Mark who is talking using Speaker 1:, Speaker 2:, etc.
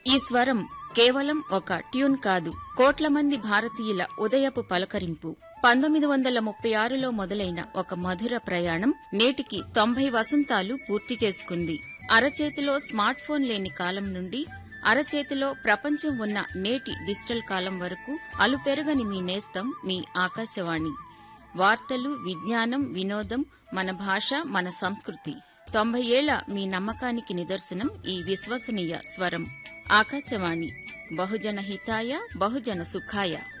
Speaker 1: ఈ స్వరం కేవలం ఒక ట్యూన్ కాదు కోట్ల మంది భారతీయుల ఉదయపు పలకరింపు పంతొమ్మిది వందల ముప్పై ఆరులో మొదలైన ఒక మధుర ప్రయాణం నేటికి తొంభై వసంతాలు పూర్తి చేసుకుంది అరచేతిలో స్మార్ట్ ఫోన్ లేని కాలం నుండి అరచేతిలో ప్రపంచం ఉన్న నేటి డిజిటల్ కాలం వరకు అలుపెరగని మీ నేస్తం మీ ఆకాశవాణి వార్తలు విజ్ఞానం వినోదం మన భాష మన సంస్కృతి తొంభై ఏళ్ల మీ నమ్మకానికి నిదర్శనం ఈ విశ్వసనీయ స్వరం ఆకాశవాణి బహుజన హితాయ బహుజన సుఖాయ